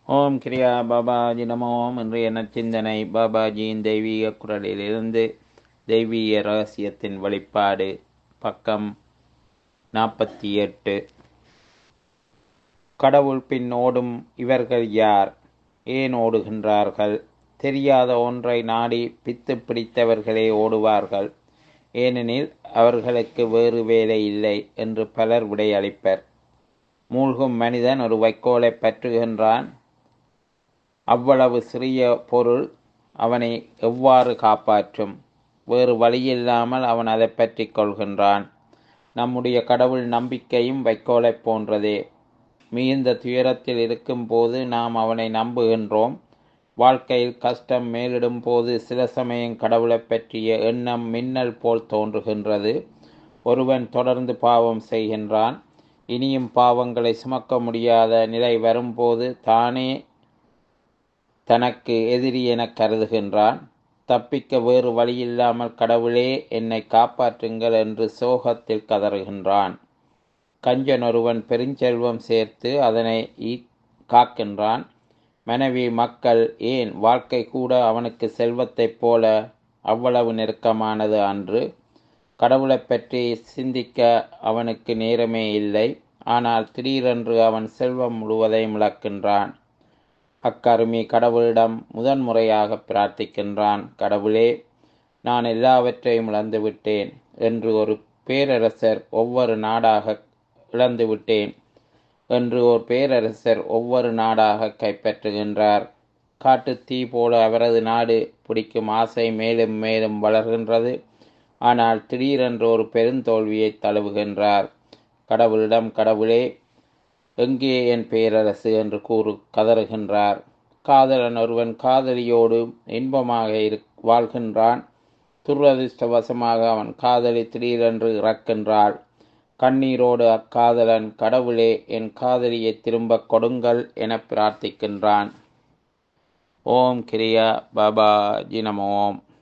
ஓம் கிரியா பாபாஜி நமோம் இன்றைய நச்சிந்தனை பாபாஜியின் தெய்வீக குரலிலிருந்து தெய்வீக ரகசியத்தின் வெளிப்பாடு பக்கம் நாற்பத்தி எட்டு கடவுள் பின் ஓடும் இவர்கள் யார் ஏன் ஓடுகின்றார்கள் தெரியாத ஒன்றை நாடி பித்து பிடித்தவர்களே ஓடுவார்கள் ஏனெனில் அவர்களுக்கு வேறு வேலை இல்லை என்று பலர் விடையளிப்பர் மூழ்கும் மனிதன் ஒரு வைக்கோலை பற்றுகின்றான் அவ்வளவு சிறிய பொருள் அவனை எவ்வாறு காப்பாற்றும் வேறு வழியில்லாமல் அவன் அதை பற்றி கொள்கின்றான் நம்முடைய கடவுள் நம்பிக்கையும் வைக்கோலைப் போன்றதே மிகுந்த துயரத்தில் இருக்கும்போது நாம் அவனை நம்புகின்றோம் வாழ்க்கையில் கஷ்டம் மேலிடும் போது சில சமயம் கடவுளை பற்றிய எண்ணம் மின்னல் போல் தோன்றுகின்றது ஒருவன் தொடர்ந்து பாவம் செய்கின்றான் இனியும் பாவங்களை சுமக்க முடியாத நிலை வரும்போது தானே தனக்கு எதிரி என கருதுகின்றான் தப்பிக்க வேறு வழியில்லாமல் கடவுளே என்னை காப்பாற்றுங்கள் என்று சோகத்தில் கதறுகின்றான் கஞ்சன் ஒருவன் பெருஞ்செல்வம் சேர்த்து அதனை காக்கின்றான் மனைவி மக்கள் ஏன் வாழ்க்கை கூட அவனுக்கு செல்வத்தைப் போல அவ்வளவு நெருக்கமானது அன்று கடவுளை பற்றி சிந்திக்க அவனுக்கு நேரமே இல்லை ஆனால் திடீரென்று அவன் செல்வம் முழுவதையும் இழக்கின்றான் அக்கருமி கடவுளிடம் முதன்முறையாக பிரார்த்திக்கின்றான் கடவுளே நான் எல்லாவற்றையும் இழந்துவிட்டேன் என்று ஒரு பேரரசர் ஒவ்வொரு நாடாக இழந்துவிட்டேன் என்று ஒரு பேரரசர் ஒவ்வொரு நாடாக கைப்பற்றுகின்றார் காட்டு தீ போல அவரது நாடு பிடிக்கும் ஆசை மேலும் மேலும் வளர்கின்றது ஆனால் திடீரென்று ஒரு பெருந்தோல்வியை தழுவுகின்றார் கடவுளிடம் கடவுளே எங்கே என் பேரரசு என்று கூறு கதறுகின்றார் காதலன் ஒருவன் காதலியோடு இன்பமாக இரு வாழ்கின்றான் துரதிருஷ்டவசமாக அவன் காதலி திடீரென்று இறக்கின்றாள் கண்ணீரோடு அக்காதலன் கடவுளே என் காதலியை திரும்ப கொடுங்கள் என பிரார்த்திக்கின்றான் ஓம் கிரியா பாபா ஜி நம ஓம்